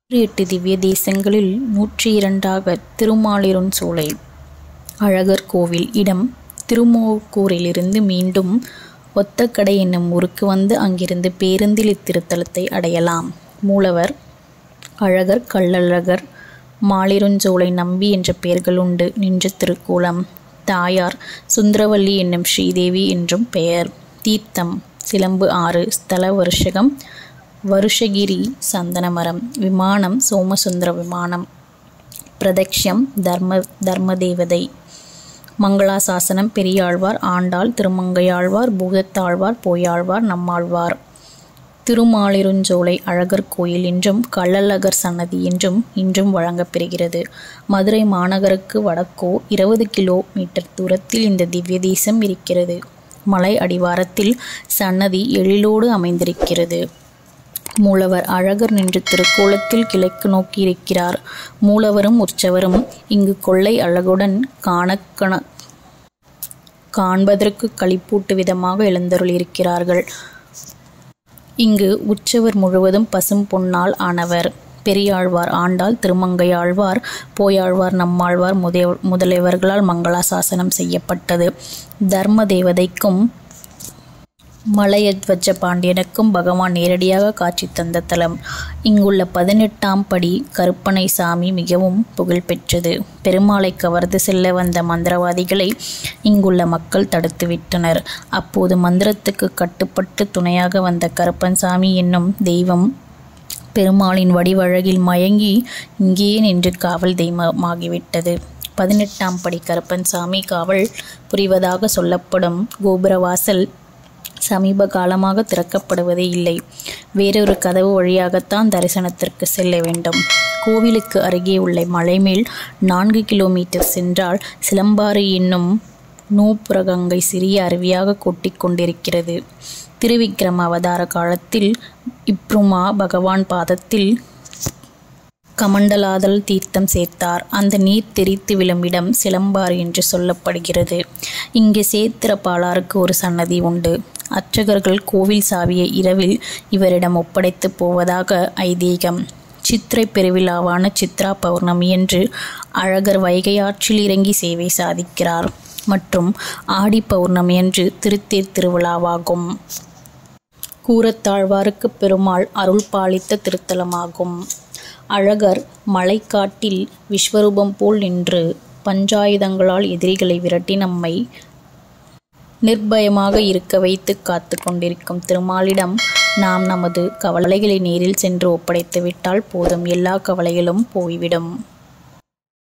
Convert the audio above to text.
எட்டு திவ்ய தேசங்களில் நூற்றி இரண்டாக திருமாலிருஞ்சோலை அழகர் கோவில் இடம் திருமோகூரிலிருந்து மீண்டும் ஒத்தக்கடை என்னும் ஊருக்கு வந்து அங்கிருந்து பேருந்தில் இத்திருத்தலத்தை அடையலாம் மூலவர் அழகர் கள்ளழகர் மாலிருஞ்சோலை நம்பி என்ற பெயர்கள் உண்டு நின்ற திருக்கோலம் தாயார் சுந்தரவல்லி என்னும் ஸ்ரீதேவி என்றும் பெயர் தீர்த்தம் சிலம்பு ஆறு ஸ்தல வருஷகம் வருஷகிரி சந்தனமரம் விமானம் சோமசுந்தர விமானம் பிரதக்ஷம் தர்ம தர்மதேவதை மங்களாசாசனம் பெரியாழ்வார் ஆண்டாள் திருமங்கையாழ்வார் பூதத்தாழ்வார் போயாழ்வார் நம்மாழ்வார் திருமாலிருஞ்சோலை அழகர் கோயில் என்றும் கள்ளழகர் சன்னதி என்றும் இன்றும் வழங்கப்பெறுகிறது மதுரை மாநகருக்கு வடக்கோ இருபது கிலோ மீட்டர் தூரத்தில் இந்த திவ்ய தேசம் இருக்கிறது மலை அடிவாரத்தில் சன்னதி எழிலோடு அமைந்திருக்கிறது மூலவர் அழகர் நின்று திருக்கோலத்தில் கிழக்கு நோக்கி இருக்கிறார் மூலவரும் உற்சவரும் இங்கு கொள்ளை அழகுடன் காணக்கண காண்பதற்கு களிப்பூட்டு விதமாக எழுந்தருளியிருக்கிறார்கள் இங்கு உற்சவர் முழுவதும் பசும் பொன்னால் ஆனவர் பெரியாழ்வார் ஆண்டாள் திருமங்கையாழ்வார் போயாழ்வார் நம்மாழ்வார் முதைய முதலியவர்களால் மங்களாசாசனம் செய்யப்பட்டது தர்ம தேவதைக்கும் மலையத்வஜ பாண்டியனுக்கும் பகவான் நேரடியாக காட்சி தந்த தலம் இங்குள்ள பதினெட்டாம் படி கருப்பனை சாமி மிகவும் புகழ்பெற்றது பெருமாளை கவர்ந்து செல்ல வந்த மந்திரவாதிகளை இங்குள்ள மக்கள் தடுத்துவிட்டனர் அப்போது மந்திரத்துக்கு கட்டுப்பட்டு துணையாக வந்த கருப்பன் சாமி என்னும் தெய்வம் பெருமாளின் வடிவழகில் மயங்கி இங்கேயே நின்று காவல் தெய்வமாகிவிட்டது பதினெட்டாம் படி கருப்பன் சாமி காவல் புரிவதாக சொல்லப்படும் கோபுரவாசல் சமீப காலமாக திறக்கப்படுவதே இல்லை வேறொரு கதவு வழியாகத்தான் தரிசனத்திற்கு செல்ல வேண்டும் கோவிலுக்கு அருகே உள்ள மலைமேல் நான்கு கிலோமீட்டர் சென்றால் சிலம்பாறு என்னும் நூப்புரகங்கை சிறிய அருவியாக கொட்டிக் கொண்டிருக்கிறது திருவிக்கிரம அவதார காலத்தில் இப்ருமா பகவான் பாதத்தில் கமண்டலாதல் தீர்த்தம் சேர்த்தார் அந்த நீர் தெரித்து விழும் இடம் சிலம்பாறு என்று சொல்லப்படுகிறது இங்கே சேத்திர பாலாருக்கு ஒரு சன்னதி உண்டு அர்ச்சகர்கள் கோவில் சாவியை இரவில் இவரிடம் ஒப்படைத்து போவதாக ஐதீகம் சித்திரை பெருவிழாவான சித்ரா பௌர்ணமியன்று அழகர் வைகை ஆற்றில் இறங்கி சேவை சாதிக்கிறார் மற்றும் ஆடி பௌர்ணமியன்று திருத்தேர் திருவிழாவாகும் கூரத்தாழ்வாருக்கு பெருமாள் அருள் பாலித்த திருத்தலமாகும் அழகர் மலைக்காட்டில் விஸ்வரூபம் போல் நின்று பஞ்சாயுதங்களால் எதிரிகளை விரட்டி நம்மை நிர்பயமாக இருக்க வைத்து காத்து கொண்டிருக்கும் திருமாலிடம் நாம் நமது கவலைகளை நேரில் சென்று ஒப்படைத்து விட்டால் போதும் எல்லா கவலைகளும் போய்விடும்